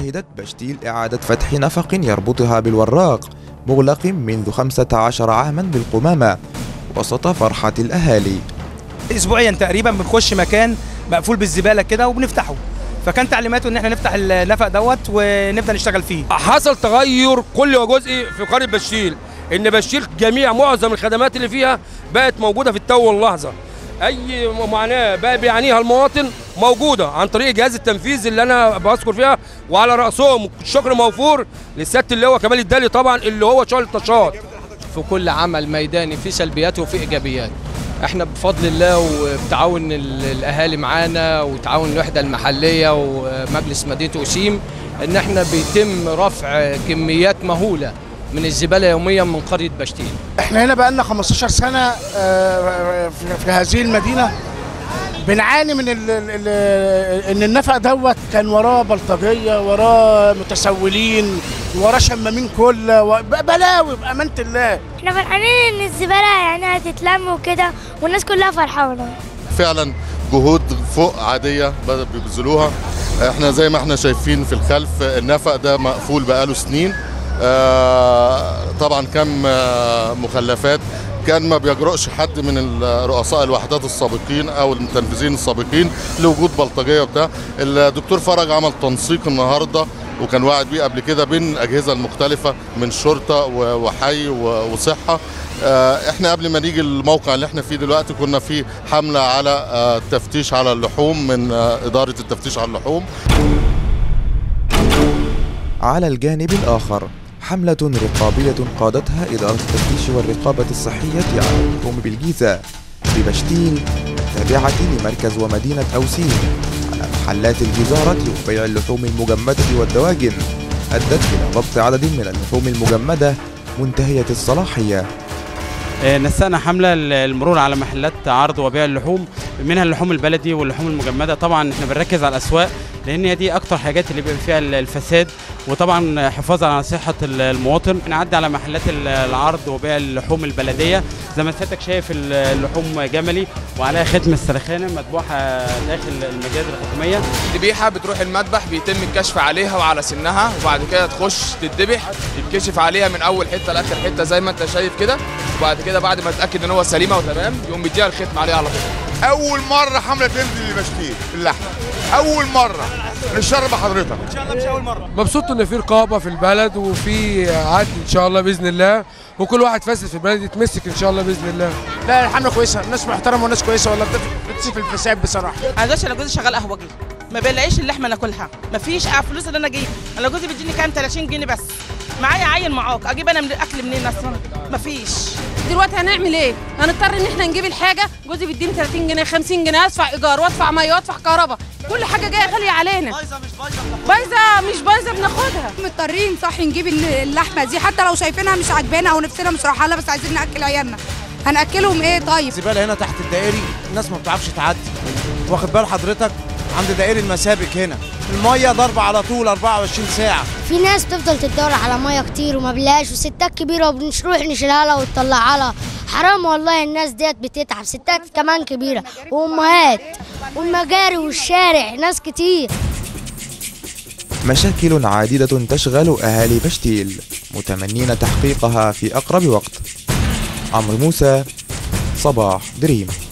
شهدت بشتيل إعادة فتح نفق يربطها بالوراق مغلق منذ 15 عاما بالقمامة وسط فرحة الأهالي اسبوعيا تقريبا بنخش مكان مقفول بالزباله كده وبنفتحه فكان تعليماته ان احنا نفتح النفق دوت ونبدا نشتغل فيه حصل تغير كل وجزء في قريه بشيل ان بشيل جميع معظم الخدمات اللي فيها بقت موجوده في التو واللحظه اي معاناه بقى بيعانيها المواطن موجوده عن طريق جهاز التنفيذ اللي انا بذكر فيها وعلى راسهم الشكر موفور للسياده اللواء كمال الدالي طبعا اللي هو شغل النشاط في كل عمل ميداني في سلبيات وفي ايجابيات احنا بفضل الله وبتعاون ال- الاهالي معانا وتعاون الوحده المحليه ومجلس مدينه وسيم ان احنا بيتم رفع كميات مهوله من الزباله يوميا من قريه بشتين احنا هنا بقالنا 15 سنه آه، في- في هذه المدينه بنعاني من ال ال ان النفق دوت كان وراه بلطجيه وراه متسولين وراه شمامين كله و- بلاوي بامانه الله احنا فرحانين ان الزباله يعني هتتلم وكده والناس كلها فرحانه فعلا جهود فوق عادية بدأ بيبذلوها احنا زي ما احنا شايفين في الخلف النفق ده مقفول بقاله سنين آه، طبعا كم آه، مخلفات كان ما بيجرؤش حد من رؤساء الوحدات السابقين او المتنفذين السابقين لوجود بلطجيه وبتاع الدكتور فرج عمل تنسيق النهارده وكان واعد بيه قبل كده بين الاجهزه المختلفه من شرطه و- وحي و- وصحه آه، احنا قبل ما نيجي الموقع اللي احنا فيه دلوقتي كنا في حمله على آه، التفتيش على اللحوم من آه، اداره التفتيش على اللحوم على الجانب الآخر حملة رقابية قادتها إدارة التفتيش والرقابة الصحية على اللحوم بالجيزة ببشتيل التابعة لمركز ومدينة أوسين على محلات الجزارة وبيع اللحوم المجمدة والدواجن أدت إلى ضبط عدد من اللحوم المجمدة منتهية الصلاحية آه، نسقنا حملة المرور على محلات عرض وبيع اللحوم منها اللحوم البلدي واللحوم المجمدة طبعا احنا بنركز على الأسواق لأن هي دي أكتر حاجات اللي بيبقى فيها ال- الفساد وطبعا حفاظا على صحة ال- المواطن بنعدي على محلات ال- العرض وبيع اللحوم البلدية زي ما سيادتك شايف ال- اللحوم جملي وعليها ختم السرخانة مذبوحة داخل المجازر الحكومية ذبيحه بتروح المذبح بيتم الكشف عليها وعلى سنها وبعد كده تخش تتذبح يتكشف عليها من اول حته لاخر حته زي ما انت شايف كده وبعد كده بعد ما تتاكد ان هو سليمه وتمام يقوم مديها الختم عليها على طول اول مره حمله تنزل لبشتيل في اللحمه اول مره نشرب حضرتك ان شاء الله مش اول مره مبسوط ان في رقابه في البلد وفي عدل ان شاء الله باذن الله وكل واحد فاسد في البلد يتمسك ان شاء الله باذن الله لا الحمله كويسه الناس محترمه والناس كويسه والله بتسيب الفساد بصراحه انا دلوقتي انا جوزي شغال قهوجي ما بلاقيش اللحمه ناكلها ما فيش فلوس اللي انا اجيب انا جوزي بيديني كام 30 جنيه بس معايا عيل معاق اجيب انا من الاكل منين اصلا ما فيش دلوقتي هنعمل ايه؟ هنضطر ان احنا نجيب الحاجه جوزي بيديني 30 جنيه 50 جنيه ادفع ايجار وادفع ميه وادفع كهرباء كل حاجه جايه غاليه علينا بايظه مش بايظه بايظه مش بايظه بناخدها مضطرين صح نجيب اللحمه دي حتى لو شايفينها مش عاجبانا او نفسنا مش رايحه لها بس عايزين ناكل عيالنا هناكلهم ايه طيب الزباله هنا تحت الدائري الناس ما بتعرفش تعدي واخد بال حضرتك عند دائري المسابك هنا الميه ضربه على طول 24 ساعه في ناس تفضل تدور على ميه كتير وما بلاش وستات كبيره وبنروح نشيلها لها ونطلعها لها حرام والله الناس ديت بتتعب ستات كمان كبيره وامهات والمجاري والشارع ناس كتير مشاكل عديدة تشغل أهالي بشتيل متمنين تحقيقها في أقرب وقت عمرو موسى صباح دريم